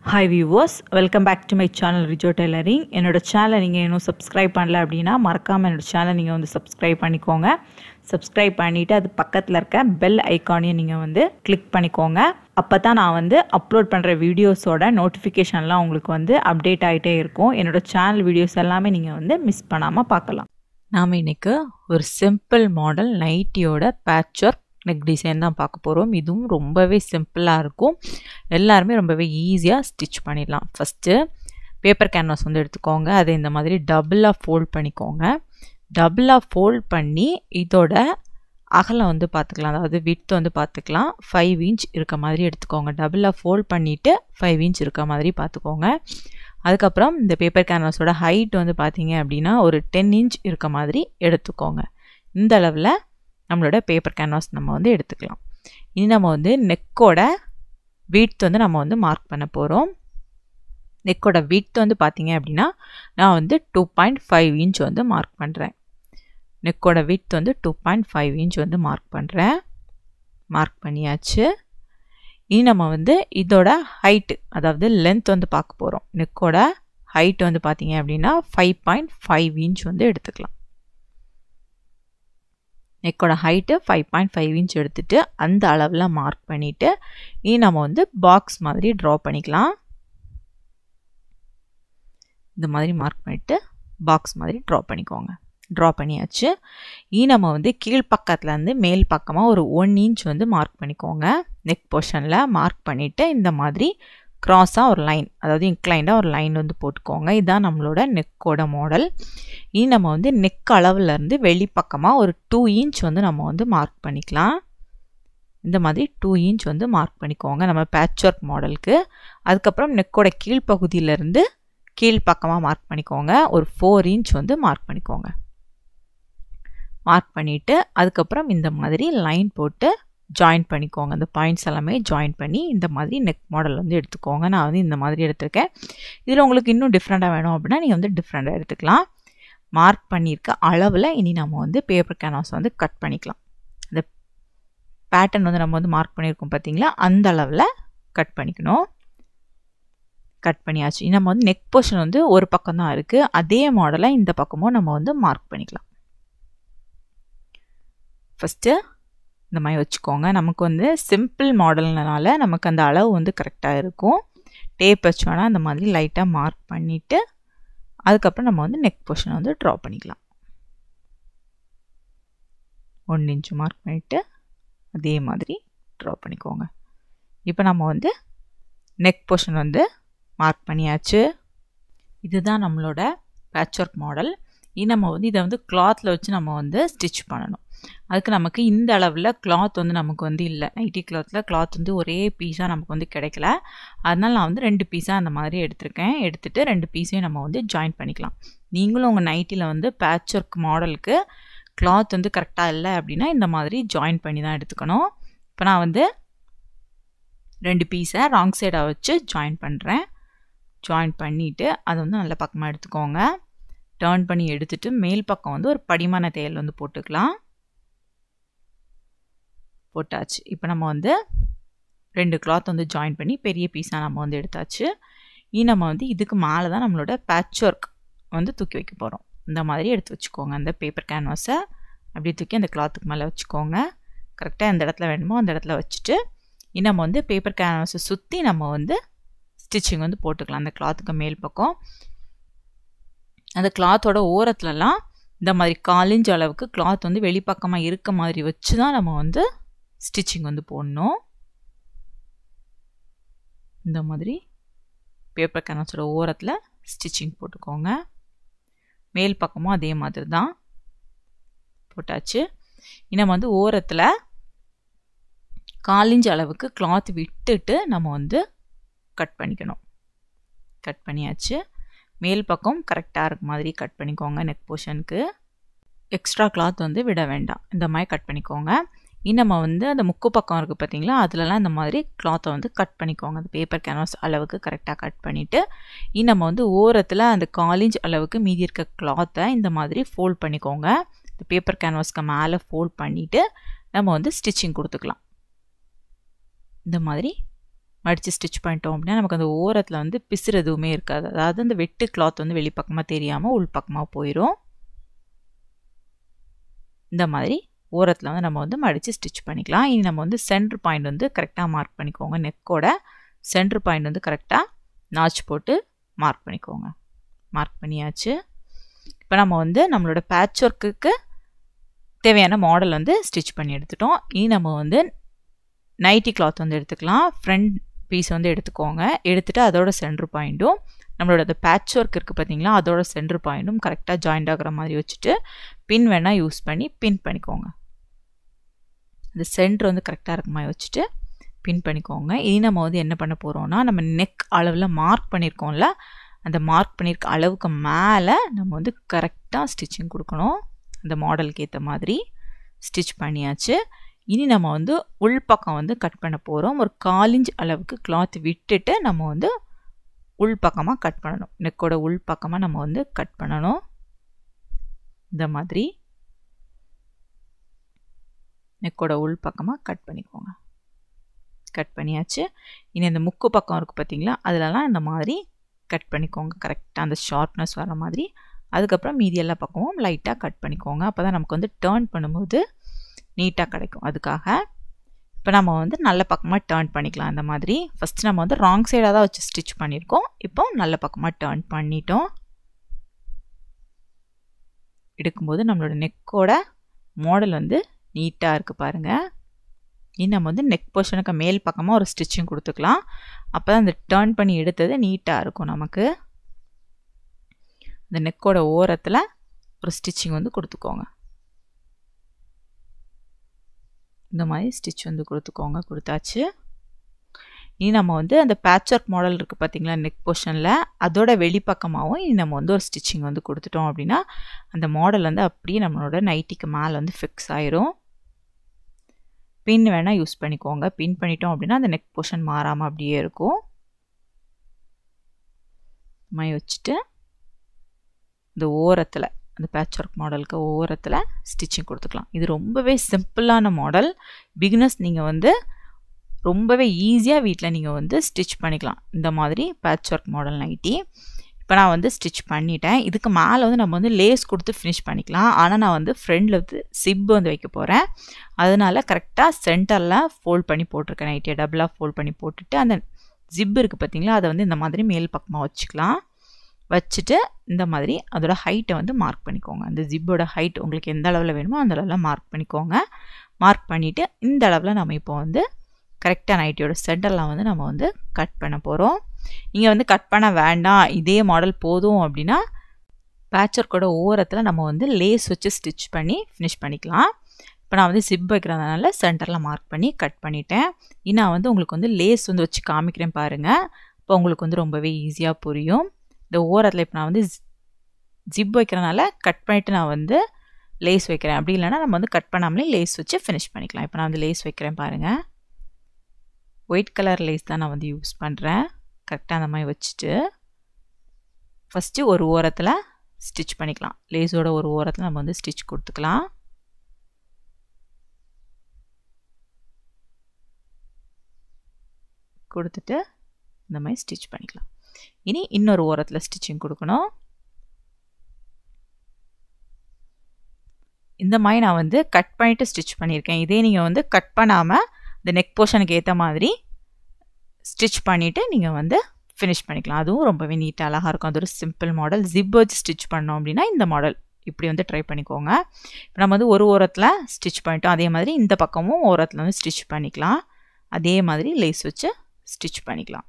hi viewers welcome back to my channel Rijo tailoring என்னோட சேனலை நீங்கள் இன்னும் சப்ஸ்கிரைப் பண்ணல அப்படின்னா மறக்காமல் என்னோட சேனல் நீங்கள் வந்து சப்ஸ்கிரைப் பண்ணிக்கோங்க சப்ஸ்கிரைப் பண்ணிவிட்டு அது பக்கத்தில் இருக்க பெல் ஐக்கானையும் நீங்கள் வந்து கிளிக் பண்ணிக்கோங்க அப்போ தான் நான் வந்து அப்லோட் பண்ணுற வீடியோஸோட நோட்டிஃபிகேஷன்லாம் உங்களுக்கு வந்து அப்டேட் ஆகிட்டே இருக்கும் என்னோட சேனல் வீடியோஸ் எல்லாமே நீங்கள் வந்து மிஸ் பண்ணாமல் பார்க்கலாம் நாம் இன்றைக்கி ஒரு சிம்பிள் மாடல் நைட்டியோட பேட்ச் ஒர்க் நெக் டிசைன் தான் பார்க்க போகிறோம் இதுவும் ரொம்பவே சிம்பிளாக இருக்கும் எல்லாருமே ரொம்பவே ஈஸியாக ஸ்டிச் பண்ணிடலாம் ஃபஸ்ட்டு பேப்பர் கேன்வாஸ் வந்து எடுத்துக்கோங்க அதை இந்த மாதிரி டபுளாக ஃபோல்ட் பண்ணிக்கோங்க டபுளாக ஃபோல்ட் பண்ணி இதோட அகலம் வந்து பார்த்துக்கலாம் அதாவது விட்த் வந்து பார்த்துக்கலாம் ஃபைவ் இன்ச் இருக்க மாதிரி எடுத்துக்கோங்க டபுளாக ஃபோல்ட் பண்ணிவிட்டு ஃபைவ் இன்ச் இருக்க மாதிரி பார்த்துக்கோங்க அதுக்கப்புறம் இந்த பேப்பர் கேன்வாஸோட ஹைட் வந்து பார்த்தீங்க அப்படின்னா ஒரு டென் இன்ச் இருக்க மாதிரி எடுத்துக்கோங்க இந்த அளவில் நம்மளோட பேப்பர் கேன்வாஸ் நம்ம வந்து எடுத்துக்கலாம் இனி நம்ம வந்து நெக்கோட வீட் வந்து நம்ம வந்து மார்க் பண்ண போகிறோம் நெக்கோட வீட் வந்து பார்த்தீங்க அப்படின்னா நான் வந்து டூ பாயிண்ட் ஃபைவ் இன்ச் வந்து மார்க் பண்ணுறேன் நெக்கோட வித் வந்து டூ பாயிண்ட் ஃபைவ் இன்ச் வந்து மார்க் பண்ணுறேன் மார்க் பண்ணியாச்சு இனி நம்ம வந்து இதோட ஹைட்டு அதாவது லென்த் வந்து பார்க்க போகிறோம் நெக்கோட ஹைட் வந்து பார்த்தீங்க அப்படின்னா ஃபைவ் பாயிண்ட் ஃபைவ் இன்ச் வந்து எடுத்துக்கலாம் நெக்கோட height five point five inch எடுத்துகிட்டு அந்த அளவில் மார்க் பண்ணிவிட்டு இனி நம்ம வந்து பாக்ஸ் மாதிரி ட்ரா பண்ணிக்கலாம் இந்த மாதிரி மார்க் பண்ணிவிட்டு பாக்ஸ் மாதிரி ட்ரா பண்ணிக்கோங்க ட்ரா பண்ணியாச்சு இனி நம்ம வந்து கீழ்ப்பக்கத்துலேருந்து மேல் பக்கமாக ஒரு ஒன் இன்ச் வந்து மார்க் பண்ணிக்கோங்க நெக் போர்ஷனில் மார்க் பண்ணிவிட்டு இந்த மாதிரி க்ராஸாக ஒரு லைன் அதாவது இன்க்ளைண்டாக ஒரு லைன் வந்து போட்டுக்கோங்க இதுதான் நம்மளோட நெக்கோட மாடல் இனி நம்ம வந்து நெக் அளவுலேருந்து வெளிப்பக்கமாக ஒரு டூ இன்ச் வந்து நம்ம வந்து மார்க் பண்ணிக்கலாம் இந்த மாதிரி டூ இன்ச் வந்து மார்க் பண்ணிக்கோங்க நம்ம பேட்ச் ஒர்க் மாடலுக்கு அதுக்கப்புறம் நெக்கோட கீழ்ப்பகுதியிலேருந்து கீழ்ப்பக்கமாக மார்க் பண்ணிக்கோங்க ஒரு ஃபோர் இன்ச் வந்து மார்க் பண்ணிக்கோங்க மார்க் பண்ணிவிட்டு அதுக்கப்புறம் இந்த மாதிரி லைன் போட்டு ஜாயின் பண்ணிக்கோங்க அந்த பாயிண்ட்ஸ் எல்லாமே ஜாயின் பண்ணி இந்த மாதிரி நெக் மாடல் வந்து எடுத்துக்கோங்க நான் வந்து இந்த மாதிரி எடுத்திருக்கேன் இதில் உங்களுக்கு இன்னும் டிஃப்ரெண்ட்டாக வேணும் அப்படின்னா நீங்கள் வந்து டிஃப்ரெண்ட்டாக எடுத்துக்கலாம் மார்க் பண்ணியிருக்க அளவில் இனி நம்ம வந்து பேப்பர் கேன்வாஸ் வந்து கட் பண்ணிக்கலாம் இந்த பேட்டர்ன் வந்து நம்ம வந்து மார்க் பண்ணியிருக்கோம் பார்த்தீங்களா அந்த அளவில் கட் பண்ணிக்கணும் கட் பண்ணியாச்சு நம்ம வந்து நெக் போர்ஷன் வந்து ஒரு பக்கம் தான் இருக்குது அதே மாடலை இந்த பக்கமும் நம்ம வந்து மார்க் பண்ணிக்கலாம் ஃபஸ்ட்டு இந்த மாதிரி வச்சுக்கோங்க நமக்கு வந்து சிம்பிள் மாடல்னால நமக்கு அந்த அளவு வந்து கரெக்டாக இருக்கும் டேப் வச்சோன்னா அந்த மாதிரி லைட்டாக மார்க் பண்ணிவிட்டு அதுக்கப்புறம் நம்ம வந்து நெக் போர்ஷனை வந்து ட்ரா பண்ணிக்கலாம் ஒன் இன்ச்சு மார்க் பண்ணிவிட்டு அதே மாதிரி ட்ரா பண்ணிக்கோங்க இப்போ நம்ம வந்து நெக் போர்ஷன் வந்து மார்க் பண்ணியாச்சு இதுதான் நம்மளோட பேட்ச் ஒர்க் மாடல் இனி நம்ம வந்து இதை வந்து கிளாத்தில் வச்சு நம்ம வந்து ஸ்டிச் பண்ணணும் அதுக்கு நமக்கு இந்த அளவில் கிளாத் வந்து நமக்கு வந்து இல்லை நைட்டி கிளாத்தில் கிளாத் வந்து ஒரே பீஸாக நமக்கு வந்து கிடைக்கல அதனால் நான் வந்து ரெண்டு பீஸாக அந்த மாதிரி எடுத்திருக்கேன் எடுத்துகிட்டு ரெண்டு பீஸையும் நம்ம வந்து ஜாயின் பண்ணிக்கலாம் நீங்களும் உங்கள் நைட்டியில் வந்து பேட்ச் ஒர்க் மாடலுக்கு கிளாத் வந்து கரெக்டாக இல்லை அப்படின்னா இந்த மாதிரி ஜாயின் பண்ணி தான் எடுத்துக்கணும் இப்போ நான் வந்து ரெண்டு பீஸை ராங் சைடாக வச்சு ஜாயின் பண்ணுறேன் ஜாயின் பண்ணிவிட்டு அதை வந்து நல்ல பக்கமாக எடுத்துக்கோங்க டேர்ன் பண்ணி எடுத்துகிட்டு மேல் பக்கம் வந்து ஒரு படிமான தையல் வந்து போட்டுக்கலாம் போட்டாச்சு இப்போ நம்ம வந்து ரெண்டு கிளாத் வந்து ஜாயின் பண்ணி பெரிய பீஸாக நம்ம வந்து எடுத்தாச்சு இனி நம்ம வந்து இதுக்கு மேலே தான் நம்மளோட பேட்ச் ஒர்க் வந்து தூக்கி வைக்க போகிறோம் இந்த மாதிரி எடுத்து வச்சுக்கோங்க அந்த பேப்பர் கேன்வாஸை அப்படி தூக்கி அந்த கிளாத்துக்கு மேலே வச்சுக்கோங்க கரெக்டாக எந்த இடத்துல வேணுமோ அந்த இடத்துல வச்சுட்டு இனி நம்ம வந்து பேப்பர் கேன்வாஸை சுற்றி நம்ம வந்து ஸ்டிச்சிங் வந்து போட்டுக்கலாம் அந்த கிளாத்துக்கு மேல் பக்கம் அந்த கிளாத்தோட ஓரத்துலலாம் இந்த மாதிரி காலிஞ்ச் அளவுக்கு கிளாத் வந்து வெளிப்பக்கமாக இருக்க மாதிரி வச்சு தான் நம்ம வந்து ஸ்டிச்சிங் வந்து போடணும் இந்த மாதிரி பேப்பர் கேன்வாஸோட ஓரத்தில் ஸ்டிச்சிங் போட்டுக்கோங்க மேல் பக்கமும் அதே மாதிரி தான் போட்டாச்சு நம்ம வந்து ஓரத்தில் காலிஞ்ச் அளவுக்கு கிளாத் விட்டுட்டு நம்ம வந்து கட் பண்ணிக்கணும் கட் பண்ணியாச்சு மேல் பக்கம் கரெக்டாக இருக்க மாதிரி கட் பண்ணிக்கோங்க நெக் போர்ஷனுக்கு எக்ஸ்ட்ரா கிளாத் வந்து விட வேண்டாம் இந்த மாதிரி கட் பண்ணிக்கோங்க இனி நம்ம வந்து அந்த முக்கு பக்கம் இருக்குது பார்த்தீங்களா அதுலலாம் இந்த மாதிரி கிளாத்தை வந்து கட் பண்ணிக்கோங்க அந்த பேப்பர் கேன்வாஸ் அளவுக்கு கரெக்டாக கட் பண்ணிவிட்டு இனி நம்ம வந்து ஓரத்தில் அந்த காலிஞ்ச் அளவுக்கு மீதி இருக்க கிளாத்தை இந்த மாதிரி ஃபோல்ட் பண்ணிக்கோங்க இந்த பேப்பர் கேன்வாஸ்க்கு மேலே ஃபோல்ட் பண்ணிவிட்டு நம்ம வந்து ஸ்டிச்சிங் கொடுத்துக்கலாம் இந்த மாதிரி மடித்து ஸ்டிச் பண்ணிட்டோம் அப்படின்னா நமக்கு அந்த ஓரத்தில் வந்து பிசுறு எதுவுமே இருக்காது அதாவது அந்த வெட்டு கிளாத் வந்து வெளிப்பக்கமாக தெரியாமல் உள்பக்கமாக போயிடும் இந்த மாதிரி ஓரத்தில் வந்து நம்ம வந்து மடித்து ஸ்டிச் பண்ணிக்கலாம் இனி நம்ம வந்து சென்டர் பாயிண்ட் வந்து கரெக்டாக மார்க் பண்ணிக்கோங்க நெக்கோட சென்டர் பாயிண்ட் வந்து கரெக்டாக நாச் போட்டு மார்க் பண்ணிக்கோங்க மார்க் பண்ணியாச்சு இப்போ நம்ம வந்து நம்மளோட பேட்ச் ஒர்க்குக்கு தேவையான மாடல் வந்து ஸ்டிச் பண்ணி எடுத்துட்டோம் இனி நம்ம வந்து நைட்டி கிளாத் வந்து எடுத்துக்கலாம் ஃப்ரண்ட் பீஸ் வந்து எடுத்துக்கோங்க எடுத்துகிட்டு அதோட சென்டர் பாயிண்ட்டும் நம்மளோட அந்த பேட்ச் ஒர்க் இருக்குது பார்த்தீங்களா அதோட சென்டர் பாயிண்ட்டும் கரெக்டாக ஜாயிண்ட் ஆகிற மாதிரி வச்சுட்டு பின் வேணால் யூஸ் பண்ணி பின் பண்ணிக்கோங்க அந்த சென்டர் வந்து கரெக்டாக இருக்க மாதிரி வச்சுட்டு பின் பண்ணிக்கோங்க இனி நம்ம வந்து என்ன பண்ண போகிறோம்னா நம்ம நெக் அளவில் மார்க் பண்ணியிருக்கோம்ல அந்த மார்க் பண்ணியிருக்க அளவுக்கு மேலே நம்ம வந்து கரெக்டாக ஸ்டிச்சிங் கொடுக்கணும் அந்த மாடலுக்கு ஏற்ற மாதிரி ஸ்டிச் பண்ணியாச்சு இனி நம்ம வந்து உள்பக்கம் வந்து கட் பண்ண போகிறோம் ஒரு காலிஞ்ச் அளவுக்கு கிளாத் விட்டுட்டு நம்ம வந்து உள்பக்கமாக கட் பண்ணணும் நெக்கோட உள்பக்கமாக நம்ம வந்து கட் பண்ணணும் இந்த மாதிரி நெக்கோட உள்பக்கமாக கட் பண்ணிக்கோங்க கட் பண்ணியாச்சு இனி அந்த முக்கு பக்கம் இருக்குது பார்த்தீங்களா அதிலலாம் இந்த மாதிரி கட் பண்ணிக்கோங்க கரெக்டாக அந்த ஷார்ப்னஸ் வர மாதிரி அதுக்கப்புறம் மீதி எல்லா பக்கமும் லைட்டாக கட் பண்ணிக்கோங்க அப்போ தான் நமக்கு வந்து டேர்ன் பண்ணும்போது நீட்டாக கிடைக்கும் அதுக்காக இப்போ நம்ம வந்து நல்ல பக்கமாக டேர்ன் பண்ணிக்கலாம் இந்த மாதிரி ஃபஸ்ட்டு நம்ம வந்து ராங் சைடாக தான் வச்சு ஸ்டிச் பண்ணியிருக்கோம் இப்போ நல்ல பக்கமாக டேர்ன் பண்ணிட்டோம் எடுக்கும்போது நம்மளோட நெக்கோட மாடல் வந்து நீட்டாக இருக்குது பாருங்கள் இனி நம்ம வந்து நெக் போர்ஷனுக்கு மேல் பக்கமாக ஒரு ஸ்டிச்சிங் கொடுத்துக்கலாம் அப்போ தான் அந்த டேர்ன் பண்ணி எடுத்தது நீட்டாக இருக்கும் நமக்கு இந்த நெக்கோட ஓரத்தில் ஒரு ஸ்டிச்சிங் வந்து கொடுத்துக்கோங்க இந்த மாதிரி ஸ்டிச் வந்து கொடுத்துக்கோங்க கொடுத்தாச்சு இனி நம்ம வந்து அந்த பேட்ச் ஒர்க் மாடல் இருக்குது பார்த்தீங்களா நெக் போர்ஷனில் அதோட வெளிப்பக்கமாகவும் இனி நம்ம வந்து ஒரு ஸ்டிச்சிங் வந்து கொடுத்துட்டோம் அப்படின்னா அந்த மாடல் வந்து அப்படியே நம்மளோட நைட்டிக்கு மேலே வந்து ஃபிக்ஸ் ஆயிரும் பின் வேணால் யூஸ் பண்ணிக்கோங்க பின் பண்ணிட்டோம் அப்படின்னா அந்த நெக் போர்ஷன் மாறாமல் அப்படியே இருக்கும் மாதிரி வச்சுட்டு இந்த ஓரத்தில் அந்த பேட்ச் ஒர்க் மாடலுக்கு ஓரத்தில் ஸ்டிச்சிங் கொடுத்துக்கலாம் இது ரொம்பவே சிம்பிளான மாடல் பிகினஸ் நீங்கள் வந்து ரொம்பவே ஈஸியாக வீட்டில் நீங்கள் வந்து ஸ்டிச் பண்ணிக்கலாம் இந்த மாதிரி பேட்ச் ஒர்க் மாடல் நைட்டி இப்போ நான் வந்து ஸ்டிச் பண்ணிட்டேன் இதுக்கு மேலே வந்து நம்ம வந்து லேஸ் கொடுத்து ஃபினிஷ் பண்ணிக்கலாம் ஆனால் நான் வந்து ஃப்ரெண்டில் வந்து சிப் வந்து வைக்க போகிறேன் அதனால் கரெக்டாக சென்டரில் ஃபோல்ட் பண்ணி போட்டிருக்கேன் நைட்டியை டபுளாக ஃபோல்ட் பண்ணி போட்டுட்டு அந்த ஜிப் இருக்குது பார்த்தீங்களா அதை வந்து இந்த மாதிரி மேல் பக்கமாக வச்சுக்கலாம் வச்சுட்டு இந்த மாதிரி அதோட ஹைட்டை வந்து மார்க் பண்ணிக்கோங்க அந்த ஜிப்போட ஹைட் உங்களுக்கு எந்த அளவில் வேணுமோ அந்த அளவில் மார்க் பண்ணிக்கோங்க மார்க் பண்ணிவிட்டு இந்த அளவில் நம்ம இப்போ வந்து கரெக்டாக நைட்டியோட சென்டரில் வந்து நம்ம வந்து கட் பண்ண போகிறோம் இங்கே வந்து கட் பண்ண வேண்டாம் இதே மாடல் போதும் அப்படின்னா பேட்சர்க்கோட ஓரத்தில் நம்ம வந்து லேஸ் வச்சு ஸ்டிச் பண்ணி ஃபினிஷ் பண்ணிக்கலாம் இப்போ நான் வந்து சிப் வைக்கிறதுனால சென்டரில் மார்க் பண்ணி கட் பண்ணிட்டேன் நான் வந்து உங்களுக்கு வந்து லேஸ் வந்து வச்சு காமிக்கிறேன் பாருங்கள் இப்போ உங்களுக்கு வந்து ரொம்பவே ஈஸியாக புரியும் இந்த ஓரத்தில் இப்போ நான் வந்து ஜிப் வைக்கிறனால கட் பண்ணிவிட்டு நான் வந்து லேஸ் வைக்கிறேன் அப்படி இல்லைனா நம்ம வந்து கட் பண்ணாமலே லேஸ் வச்சு ஃபினிஷ் பண்ணிக்கலாம் இப்போ நான் வந்து லேஸ் வைக்கிறேன் பாருங்கள் ஒயிட் கலர் லேஸ் தான் நான் வந்து யூஸ் பண்ணுறேன் கரெக்டாக அந்த மாதிரி வச்சுட்டு ஃபஸ்ட்டு ஒரு ஓரத்தில் ஸ்டிச் பண்ணிக்கலாம் லேஸோட ஒரு ஓரத்தில் நம்ம வந்து ஸ்டிச் கொடுத்துக்கலாம் கொடுத்துட்டு இந்த மாதிரி ஸ்டிச் பண்ணிக்கலாம் இனி இன்னொரு ஓரத்தில் ஸ்டிச்சிங் கொடுக்கணும் இந்த மாதிரி நான் வந்து கட் பண்ணிவிட்டு ஸ்டிச் பண்ணியிருக்கேன் இதே நீங்கள் வந்து கட் பண்ணாமல் இந்த நெக் போர்ஷனுக்கு ஏற்ற மாதிரி ஸ்டிச் பண்ணிவிட்டு நீங்கள் வந்து ஃபினிஷ் பண்ணிக்கலாம் அதுவும் ரொம்பவே நீட்டாக அழகாக இருக்கும் அது ஒரு சிம்பிள் மாடல் ஜிப் வச்சு ஸ்டிச் பண்ணோம் அப்படின்னா இந்த மாடல் இப்படி வந்து ட்ரை பண்ணிக்கோங்க இப்போ நம்ம வந்து ஒரு ஓரத்தில் ஸ்டிச் பண்ணிட்டோம் அதே மாதிரி இந்த பக்கமும் ஓரத்தில் வந்து ஸ்டிச் பண்ணிக்கலாம் அதே மாதிரி லேஸ் வச்சு ஸ்டிச் பண்ணிக்கலாம்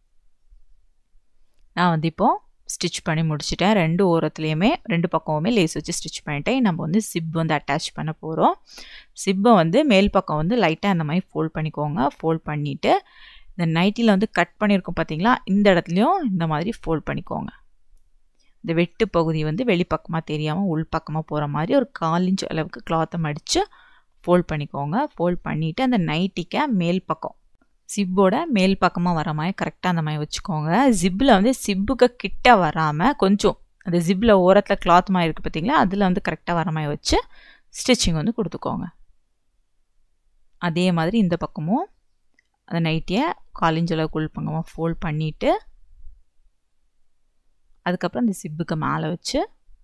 நான் வந்து இப்போது ஸ்டிச் பண்ணி முடிச்சிட்டேன் ரெண்டு ஓரத்துலேயுமே ரெண்டு பக்கமுமே லேஸ் வச்சு ஸ்டிச் பண்ணிட்டேன் நம்ம வந்து சிப் வந்து அட்டாச் பண்ண போகிறோம் சிப்பை வந்து மேல் பக்கம் வந்து லைட்டாக அந்த மாதிரி ஃபோல்ட் பண்ணிக்கோங்க ஃபோல்ட் பண்ணிவிட்டு இந்த நைட்டியில் வந்து கட் பண்ணியிருக்கோம் பார்த்தீங்களா இந்த இடத்துலையும் இந்த மாதிரி ஃபோல்ட் பண்ணிக்கோங்க இந்த வெட்டு பகுதி வந்து வெளிப்பக்கமாக தெரியாமல் உள்பக்கமாக போகிற மாதிரி ஒரு கால் இன்ச் அளவுக்கு கிளாத்தை மடித்து ஃபோல்ட் பண்ணிக்கோங்க ஃபோல்ட் பண்ணிவிட்டு அந்த நைட்டிக்கை மேல் பக்கம் சிப்போட மேல் பக்கமாக வர மாதிரி கரெக்டாக அந்த மாதிரி வச்சுக்கோங்க ஜிப்பில் வந்து சிப்புக்கு கிட்ட வராமல் கொஞ்சம் அந்த ஜிப்பில் ஓரத்தில் கிளாத் மாதிரி இருக்குது பார்த்தீங்களா அதில் வந்து கரெக்டாக வர மாதிரி வச்சு ஸ்டிச்சிங் வந்து கொடுத்துக்கோங்க அதே மாதிரி இந்த பக்கமும் அந்த நைட்டியை காலிஞ்ச அளவுக்கு உள் பக்கமாக ஃபோல்ட் பண்ணிவிட்டு அதுக்கப்புறம் இந்த சிப்புக்கு மேலே வச்சு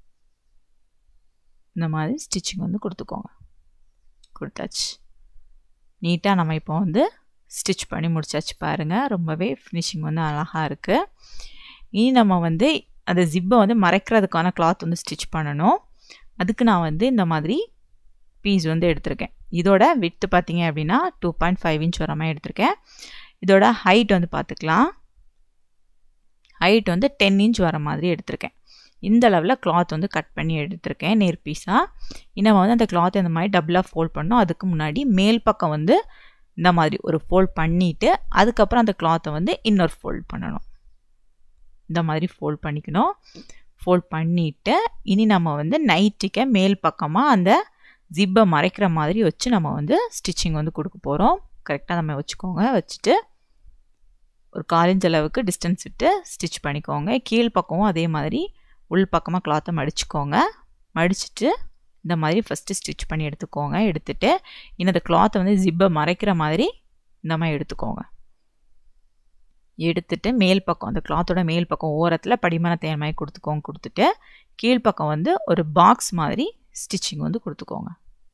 இந்த மாதிரி ஸ்டிச்சிங் வந்து கொடுத்துக்கோங்க கொடுத்தாச்சு நீட்டாக நம்ம இப்போ வந்து ஸ்டிச் பண்ணி முடிச்சாச்சு பாருங்கள் ரொம்பவே ஃபினிஷிங் வந்து அழகாக இருக்குது இனி நம்ம வந்து அந்த ஜிப்பை வந்து மறைக்கிறதுக்கான கிளாத் வந்து ஸ்டிச் பண்ணணும் அதுக்கு நான் வந்து இந்த மாதிரி பீஸ் வந்து எடுத்திருக்கேன் இதோட விட்டு பார்த்தீங்க அப்படின்னா டூ பாயிண்ட் ஃபைவ் இன்ச் வர மாதிரி எடுத்திருக்கேன் இதோட ஹைட் வந்து பார்த்துக்கலாம் ஹைட் வந்து டென் இன்ச் வர மாதிரி எடுத்திருக்கேன் இந்த அளவில் கிளாத் வந்து கட் பண்ணி எடுத்திருக்கேன் நேர் பீஸாக இன்னும் வந்து அந்த கிளாத் இந்த மாதிரி டபுளாக ஃபோல்ட் பண்ணோம் அதுக்கு முன்னாடி மேல் பக்கம் வந்து இந்த மாதிரி ஒரு ஃபோல்ட் பண்ணிவிட்டு அதுக்கப்புறம் அந்த கிளாத்தை வந்து இன்னொரு ஃபோல்ட் பண்ணணும் இந்த மாதிரி ஃபோல்ட் பண்ணிக்கணும் ஃபோல்ட் பண்ணிவிட்டு இனி நம்ம வந்து நைட்டுக்கு மேல் பக்கமாக அந்த ஜிப்பை மறைக்கிற மாதிரி வச்சு நம்ம வந்து ஸ்டிச்சிங் வந்து கொடுக்க போகிறோம் கரெக்டாக நம்ம வச்சுக்கோங்க வச்சுட்டு ஒரு காலிஞ்ச அளவுக்கு டிஸ்டன்ஸ் விட்டு ஸ்டிச் பண்ணிக்கோங்க கீழ் பக்கமும் அதே மாதிரி உள் பக்கமாக கிளாத்தை மடிச்சுக்கோங்க மடிச்சுட்டு இந்த மாதிரி ஃபஸ்ட்டு ஸ்டிச் பண்ணி எடுத்துக்கோங்க எடுத்துகிட்டு இன்னும் அந்த கிளாத்தை வந்து ஜிப்பை மறைக்கிற மாதிரி இந்த மாதிரி எடுத்துக்கோங்க எடுத்துட்டு மேல் பக்கம் அந்த கிளாத்தோட மேல் பக்கம் ஓரத்தில் படிமான தேன் மாதிரி கொடுத்துக்கோங்க கொடுத்துட்டு கீழ்ப்பக்கம் வந்து ஒரு பாக்ஸ் மாதிரி ஸ்டிச்சிங் வந்து கொடுத்துக்கோங்க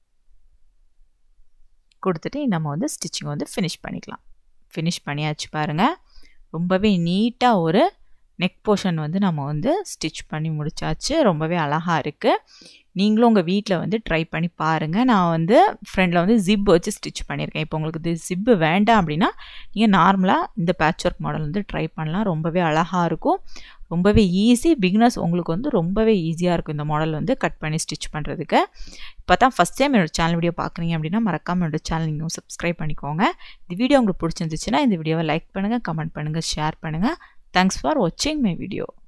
கொடுத்துட்டு நம்ம வந்து ஸ்டிச்சிங் வந்து ஃபினிஷ் பண்ணிக்கலாம் ஃபினிஷ் பண்ணியாச்சு பாருங்கள் ரொம்பவே நீட்டாக ஒரு நெக் போர்ஷன் வந்து நம்ம வந்து ஸ்டிச் பண்ணி முடிச்சாச்சு ரொம்பவே அழகாக இருக்குது நீங்களும் உங்கள் வீட்டில் வந்து ட்ரை பண்ணி பாருங்கள் நான் வந்து ஃப்ரெண்டில் வந்து ஜிப் வச்சு ஸ்டிச் பண்ணியிருக்கேன் இப்போ உங்களுக்கு இது ஜிப்பு வேண்டாம் அப்படின்னா நீங்கள் நார்மலாக இந்த பேட்ச் ஒர்க் மாடல் வந்து ட்ரை பண்ணலாம் ரொம்பவே அழகாக இருக்கும் ரொம்பவே ஈஸி பிகினர்ஸ் உங்களுக்கு வந்து ரொம்பவே ஈஸியாக இருக்கும் இந்த மாடல் வந்து கட் பண்ணி ஸ்டிச் பண்ணுறதுக்கு இப்போ தான் ஃபஸ்ட் டைம் என்னோடய சேனல் வீடியோ பார்க்குறீங்க அப்படின்னா மறக்காமல் என்னோடய சேனல் நீங்கள் சப்ஸ்கிரைப் பண்ணிக்கோங்க இந்த வீடியோ உங்களுக்கு பிடிச்சிருந்துச்சுன்னா இந்த வீடியோவை லைக் பண்ணுங்கள் கமெண்ட் பண்ணுங்கள் ஷேர் பண்ணுங்கள் தேங்க்ஸ் ஃபார் வாட்சிங் மை வீடியோ